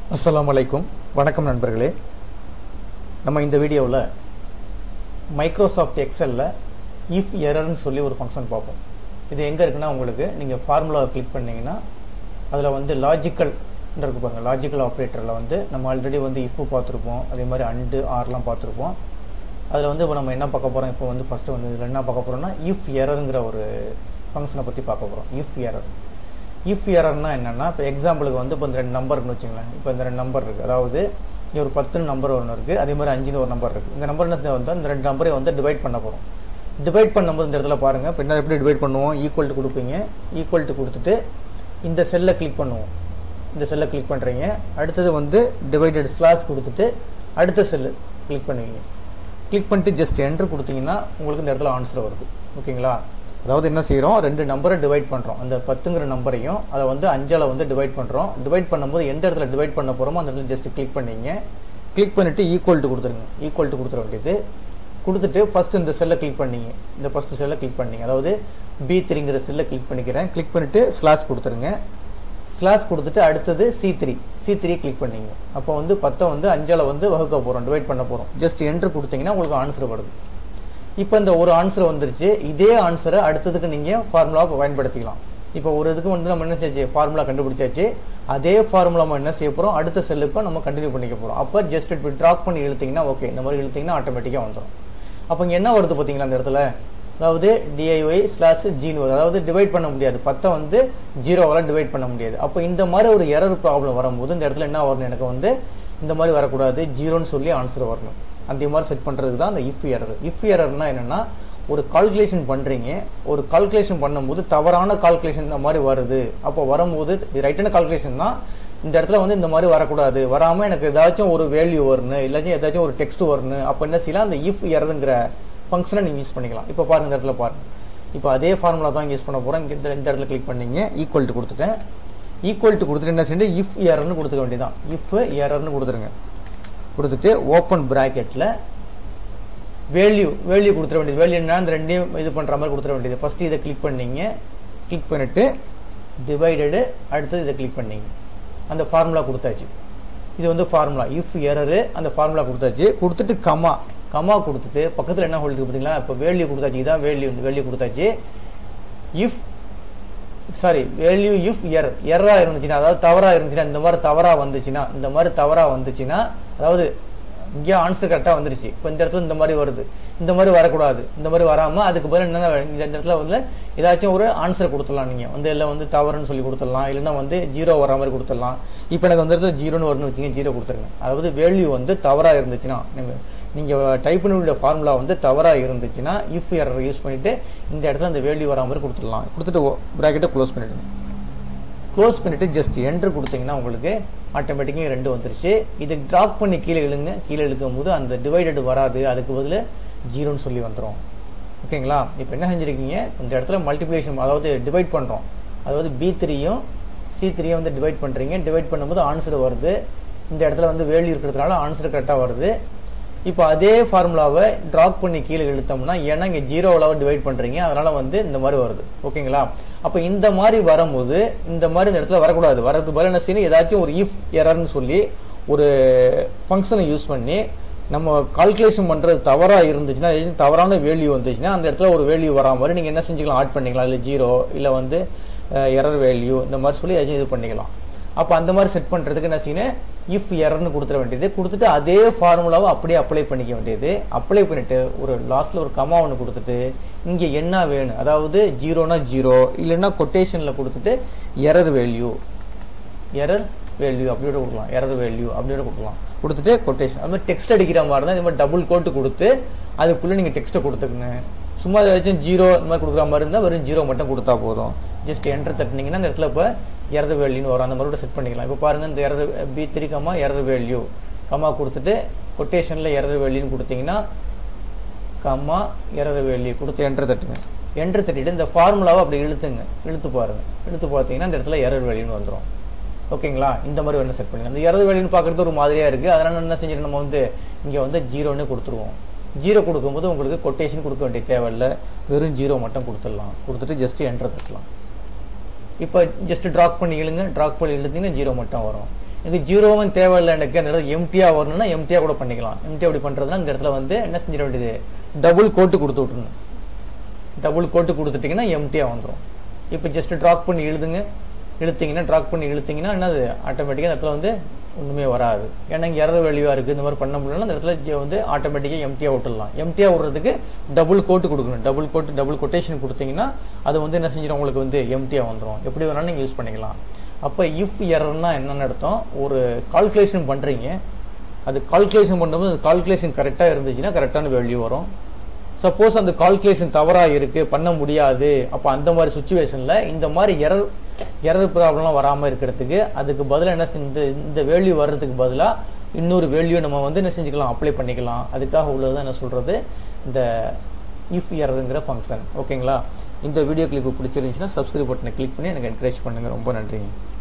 அஸ்ஸலாமு அலைக்கும் வணக்கம் நண்பர்களே நம்ம இந்த வீடியோவில் மைக்ரோசாஃப்ட் எக்ஸலில் இஃப் எரர்னு சொல்லி ஒரு ஃபங்க்ஷன் பார்ப்போம் இது எங்கே இருக்குன்னா உங்களுக்கு நீங்கள் ஃபார்முலாவை கிளிக் பண்ணீங்கன்னா அதில் வந்து லாஜிக்கல் இருக்கு பாருங்க லாஜிக்கல் ஆப்ரேட்டரில் வந்து நம்ம ஆல்ரெடி வந்து இஃப் பார்த்துருப்போம் அதே மாதிரி அண்டு ஆர்லாம் பார்த்துருப்போம் அதில் வந்து இப்போ நம்ம என்ன பார்க்க போகிறோம் இப்போ வந்து ஃபஸ்ட்டு வந்து இதில் என்ன பார்க்க போகிறோம்னா இஃப் எரருங்கிற ஒரு ஃபங்க்ஷனை பற்றி பார்க்க போகிறோம் இஃப் எரர் இஃப் எரர்னா என்னென்னா இப்போ எக்ஸாம்பிளுக்கு வந்து இப்போ இந்த ரெண்டு நம்பர்னு வச்சுங்களேன் இப்போ இந்த ரெண்டு நம்பர் இருக்குது அதாவது இங்க ஒரு பத்து நம்பர் ஒன்று இருக்குது அதே மாதிரி அஞ்சுன்னு ஒரு நம்பர் இருக்குது இந்த நம்பர் என்ன வந்து இந்த ரெண்டு நம்பரை வந்து டிவைட் பண்ண போகிறோம் டிவைட் பண்ணும்போது இந்த இடத்துல பாருங்கள் இப்போ என்ன எப்படி டிவைட் பண்ணுவோம் ஈக்குவல் டு கொடுப்பீங்க ஈக்குவல் டு கொடுத்துட்டு இந்த செல்லை கிளிக் பண்ணுவோம் இந்த செல்லை கிளிக் பண்ணுறீங்க அடுத்தது வந்து டிவைடட் ஸ்லாஸ் கொடுத்துட்டு அடுத்த செல்லு கிளிக் பண்ணுவீங்க கிளிக் பண்ணிட்டு ஜஸ்ட் என்ட்ரு கொடுத்தீங்கன்னா உங்களுக்கு இந்த இடத்துல ஆன்சர் வருது ஓகேங்களா அதாவது என்ன செய்கிறோம் ரெண்டு நம்பரை டிவைட் பண்ணுறோம் அந்த பத்துங்கிற நம்பரையும் அதை வந்து அஞ்சால் வந்து டிவைட் பண்ணுறோம் டிவைட் பண்ணும்போது எந்த இடத்துல டிவைட் பண்ண போகிறோமோ அந்த இடத்துல ஜஸ்ட் கிளிக் பண்ணீங்க கிளிக் பண்ணிவிட்டு ஈக்குவல் டு கொடுத்துருங்க ஈக்குவல் டு கொடுத்துட வேண்டியது கொடுத்துட்டு ஃபஸ்ட்டு இந்த செல்லை கிளிக் பண்ணீங்க இந்த ஃபஸ்ட்டு செல்லை கிளிக் பண்ணீங்க அதாவது பி த்ரீங்கிற செல்லை கிளிக் பண்ணிக்கிறேன் கிளிக் பண்ணிவிட்டு ஸ்லாஷ் கொடுத்துருங்க ஸ்லாஷ் கொடுத்துட்டு அடுத்தது C three C three click பண்ணீங்க அப்போ வந்து பத்தை வந்து அஞ்சால் வந்து வகுக்க போகிறோம் டிவைட் பண்ண போகிறோம் ஜஸ்ட் என்ட்ரு கொடுத்தீங்கன்னா உங்களுக்கு ஆன்சர் வருது இப்போ இந்த ஒரு ஆன்சர் வந்துருச்சு இதே ஆன்சரை அடுத்ததுக்கு நீங்கள் ஃபார்முலாவை பயன்படுத்திக்கலாம் இப்போ ஒரு இதுக்கு வந்து நம்ம என்ன செஞ்சு ஃபார்முலா கண்டுபிடிச்சாச்சு அதே ஃபார்முலா நம்ம என்ன செய்ய போகிறோம் அடுத்த செல்லுக்கும் நம்ம கண்டினியூ பண்ணிக்க போகிறோம் அப்போ ஜஸ்ட் இப்படி ட்ராப் பண்ணி இழுத்தீங்கன்னா ஓகே இந்த மாதிரி இழுத்தீங்கன்னா ஆட்டோமேட்டிக்காக வந்துடும் அப்போ இங்கே என்ன வருது பார்த்தீங்களா அந்த இடத்துல அதாவது டிஐஒய் ஸ்லாஸ் ஜீன் வரும் அதாவது டிவைட் பண்ண முடியாது பத்தை வந்து ஜீரோவால் டிவைட் பண்ண முடியாது அப்போ இந்த மாதிரி ஒரு எரர் ப்ராப்ளம் வரும்போது இந்த இடத்துல என்ன வரணும் எனக்கு வந்து இந்த மாதிரி வரக்கூடாது ஜீரோன்னு சொல்லி ஆன்சர் வரணும் அந்த மாதிரி செட் பண்ணுறதுக்கு தான் அந்த இஃப் எரர் இஃப் எரர்னா என்னென்னா ஒரு கால்குலேஷன் பண்ணுறீங்க ஒரு கால்குலேஷன் பண்ணும்போது தவறான கால்குலேஷன் இந்த மாதிரி வருது அப்போ வரும்போது இது ரைட்டான கால்குலேஷன் தான் இந்த இடத்துல வந்து இந்த மாதிரி வரக்கூடாது வராமல் எனக்கு ஏதாச்சும் ஒரு வேல்யூ வரணும் இல்லாச்சும் ஏதாச்சும் ஒரு டெக்ஸ்ட் வரணும் அப்போ என்ன செய்யலாம் அந்த இஃப் எரருங்கிற ஃபங்க்ஷனை நீங்கள் யூஸ் பண்ணிக்கலாம் இப்போ பாருங்க இந்த இடத்துல பாருங்க இப்போ அதே ஃபார்முலா தான் யூஸ் பண்ண போகிறோம் இங்கே இந்த இடத்துல கிளிக் பண்ணீங்க ஈக்குவல் டு கொடுத்துட்டேன் ஈக்குவல் டு கொடுத்துட்டு என்ன செஞ்சு இஃப் எரர்னு கொடுத்துக்க வேண்டியதான் இஃப் எரர்னு கொடுத்துருங்க கொடுத்துட்டு ஓப்பன் ப்ராக்கெட்டில் வேல்யூ வேல்யூ கொடுத்துட வேண்டியது வேல்யூன்னா அந்த ரெண்டையும் இது பண்ணுற மாதிரி கொடுத்துட வேண்டியது ஃபஸ்ட்டு இதை கிளிக் பண்ணீங்க கிளிக் பண்ணிவிட்டு டிவைடடு அடுத்தது இதை கிளிக் பண்ணீங்க அந்த ஃபார்முலா கொடுத்தாச்சு இது வந்து ஃபார்முலா இஃப் எரரு அந்த ஃபார்முலா கொடுத்தாச்சு கொடுத்துட்டு கமா கமா கொடுத்துட்டு பக்கத்தில் என்ன ஹோல்டு பார்த்தீங்களா இப்போ வேல்யூ கொடுத்தாச்சு இதான் வேல்யூ வேல்யூ கொடுத்தாச்சு if sorry value if er எர்ராக இருந்துச்சுன்னா அதாவது தவறாக இருந்துச்சுன்னா இந்த மாதிரி தவறாக வந்துச்சுன்னா இந்த மாதிரி தவறாக வந்துச்சுன்னா அதாவது இங்கே ஆன்சர் கரெக்டாக வந்துருச்சு இப்போ இந்த இடத்துல இந்த மாதிரி வருது இந்த மாதிரி வரக்கூடாது இந்த மாதிரி வராமல் அதுக்கு பதில் என்ன இந்த இடத்துல வந்து ஏதாச்சும் ஒரு ஆன்சர் கொடுத்துடலாம் நீங்கள் வந்து எல்லாம் வந்து தவறுன்னு சொல்லி கொடுத்துடலாம் இல்லைன்னா வந்து ஜீரோ வர மாதிரி கொடுத்துடலாம் இப்போ எனக்கு வந்து இடத்துல ஜீரோன்னு வரணும்னு வச்சுங்க ஜீரோ கொடுத்துருங்க அதாவது வேல்யூ வந்து தவறாக இருந்துச்சுன்னா நீங்கள் நீங்கள் டைப் பண்ணக்கூடிய ஃபார்முலா வந்து தவறாக இருந்துச்சுன்னா இஃப் எரர் யூஸ் பண்ணிவிட்டு இந்த இடத்துல அந்த வேல்யூ வரா மாதிரி கொடுத்துடலாம் கொடுத்துட்டு ப்ராக்கெட்டை க்ளோஸ் பண்ணிவிடுங்க க்ளோஸ் பண்ணிவிட்டு ஜஸ்ட் என்ட்ரு கொடுத்தீங்கன்னா உங்களுக்கு ஆட்டோமேட்டிக்காக ரெண்டு வந்துருச்சு இது ட்ராப் பண்ணி கீழே இழுங்க கீழே இழுக்கும் போது அந்த டிவைடட் வராது அதுக்கு பதில் ஜீரோன்னு சொல்லி வந்துடும் ஓகேங்களா இப்போ என்ன செஞ்சுருக்கீங்க இந்த இடத்துல மல்டிப்ளிகேஷன் அதாவது டிவைட் பண்ணுறோம் அதாவது பி த்ரீயும் சி த்ரீயும் வந்து டிவைட் பண்ணுறீங்க டிவைட் பண்ணும்போது ஆன்சர் வருது இந்த இடத்துல வந்து வேல்யூ இருக்கிறதுனால ஆன்சர் கரெக்டாக வருது இப்போ அதே ஃபார்முலாவை ட்ராப் பண்ணி கீழே இழுத்தோம்னா ஏன்னா இங்கே ஜீரோவில் டிவைட் பண்ணுறீங்க அதனால் வந்து இந்த மாதிரி வருது ஓகேங்களா அப்போ இந்த மாதிரி வரும்போது இந்த மாதிரி இந்த இடத்துல வரக்கூடாது வரதுக்கு பதில் என்ன செய்யணும் ஏதாச்சும் ஒரு இஃப் எரர்னு சொல்லி ஒரு ஃபங்க்ஷனை யூஸ் பண்ணி நம்ம கால்குலேஷன் பண்ணுறது தவறாக இருந்துச்சுன்னா ஏதாச்சும் தவறான வேல்யூ வந்துச்சுன்னா அந்த இடத்துல ஒரு வேல்யூ வரா மாதிரி நீங்கள் என்ன செஞ்சுக்கலாம் ஆட் பண்ணிக்கலாம் இல்லை ஜீரோ இல்லை வந்து எரர் வேல்யூ இந்த மாதிரி சொல்லி ஏதாச்சும் இது பண்ணிக்கலாம் அப்போ அந்த மாதிரி செட் பண்ணுறதுக்கு என்ன செய்யணும் இஃப் எரர்னு கொடுத்துட வேண்டியது கொடுத்துட்டு அதே ஃபார்முலாவை அப்படியே அப்ளை பண்ணிக்க வேண்டியது அப்ளை பண்ணிவிட்டு ஒரு லாஸ்ட்டில் ஒரு கமா ஒன்று கொடுத்துட்டு இங்கே என்ன வேணும் அதாவது ஜீரோனா ஜீரோ இல்லைன்னா கொட்டேஷனில் கொடுத்துட்டு எரர் வேல்யூ எரர் வேல்யூ அப்படியோட கொடுக்கலாம் எரர் வேல்யூ அப்படியோட கொடுக்கலாம் கொடுத்துட்டு கொட்டேஷன் அது மாதிரி டெக்ஸ்ட் அடிக்கிற மாதிரி தான் இது மாதிரி டபுள் கோட்டு கொடுத்து அதுக்குள்ளே நீங்கள் டெக்ஸ்ட்டை கொடுத்துக்குங்க சும்மா ஏதாச்சும் ஜீரோ இந்த மாதிரி கொடுக்குற மாதிரி இருந்தால் வெறும் ஜீரோ மட்டும் கொடுத்தா போதும் ஜஸ்ட் என்டர் தட்டினீங்கன்னா அந்த இடத்துல இப்போ எரர் வேல்யூன்னு வரும் அந்த மாதிரி செட் பண்ணிக்கலாம் இப்போ பாருங்கள் இந்த error B three comma error value comma கொடுத்துட்டு கொட்டேஷனில் எரர் வேல்யூன்னு கொடுத்தீங்கன்னா கம்மா எரர் வேல்யூ கொடுத்து என்டர் தட்டுங்க என்டர் தட்டிட்டு இந்த ஃபார்முலாவை அப்படி இழுத்துங்க இழுத்து பாருங்கள் இழுத்து பார்த்தீங்கன்னா இந்த இடத்துல எரர் வேல்யூன்னு வந்துடும் ஓகேங்களா இந்த மாதிரி வேணும் செட் பண்ணுங்க அந்த எரர் வேல்யூன்னு பார்க்குறது ஒரு மாதிரியாக இருக்குது அதனால் என்ன செஞ்சுட்டு நம்ம வந்து இங்கே வந்து ஜீரோன்னு கொடுத்துருவோம் ஜீரோ கொடுக்கும்போது உங்களுக்கு கொட்டேஷன் கொடுக்க வேண்டிய தேவையில்லை வெறும் ஜீரோ மட்டும் கொடுத்துடலாம் கொடுத்துட்டு ஜஸ்ட் என்டர் தட்டலாம் இப்போ ஜஸ்ட் ட்ராக் பண்ணி இழுங்க ட்ராக் பண்ணி இழுத்தீங்கன்னா ஜீரோ மட்டும் வரும் எனக்கு ஜீரோவும் தேவையில்லை எனக்கு அந்த இடத்துல எம்டியாக வரணும்னா எம்டியாக கூட பண்ணிக்கலாம் எம்டி அப்படி பண்ணுறதுனா இந்த இடத்துல வந்து என்ன செஞ்சிட வேண்டியது டபுள் கோட்டு கொடுத்து விட்டுருணும் டபுள் கோட்டு கொடுத்துட்டிங்கன்னா எம்டியாக வந்துடும் இப்போ ஜஸ்ட் ட்ராக் பண்ணி எழுதுங்க இழுத்தீங்கன்னா ட்ராக் பண்ணி இழுத்தீங்கன்னா என்னது ஆட்டோமேட்டிக்காக அந்த இடத்துல வந்து ஒன்றுமே வராது ஏன்னா இங்கே இறத வேல்யூவாக இருக்குது இந்த மாதிரி பண்ண முடியலன்னா அந்த இடத்துல ஜி- வந்து ஆட்டோமேட்டிக்காக எம்டியாக விட்டுடலாம் எம்டியாக விடுறதுக்கு டபுள் கோட்டு கொடுக்கணும் டபுள் கோட்டு டபுள் கொட்டேஷன் கொடுத்தீங்கன்னா அது வந்து என்ன செஞ்சிடும் உங்களுக்கு வந்து எம்டியாக வந்துடும் எப்படி வேணாலும் நீங்கள் யூஸ் பண்ணிக்கலாம் அப்போ இஃப் எரர்னா என்னென்னு அர்த்தம் ஒரு கால்குலேஷன் பண்ணுறீங்க அது கால்குலேஷன் பண்ணும்போது அந்த கால்குலேஷன் கரெக்டாக இருந்துச்சுன்னா கரெக்டான வேல்யூ வரும் சப்போஸ் அந்த கால்குலேஷன் தவறாக இருக்குது பண்ண முடியாது அப்போ அந்த மாதிரி சுச்சுவேஷனில் இந்த மாதிரி எரர் எரர் ப்ராப்ளம்லாம் வராமல் இருக்கிறதுக்கு அதுக்கு பதிலாக என்ன செஞ்சு இந்த இந்த வேல்யூ வர்றதுக்கு பதிலாக இன்னொரு வேல்யூ நம்ம வந்து என்ன செஞ்சுக்கலாம் அப்ளை பண்ணிக்கலாம் அதுக்காக உள்ளது என்ன சொல்கிறது இந்த இஃப் எரருங்கிற ஃபங்க்ஷன் ஓகேங்களா இந்த வீடியோ கிளிப்பு பிடிச்சிருந்துச்சுன்னா சப்ஸ்கிரைப் பட்டனை கிளிக் பண்ணி எனக்கு என்கரேஜ் பண்ணுங்கள் ரொம்ப நன்றிங்க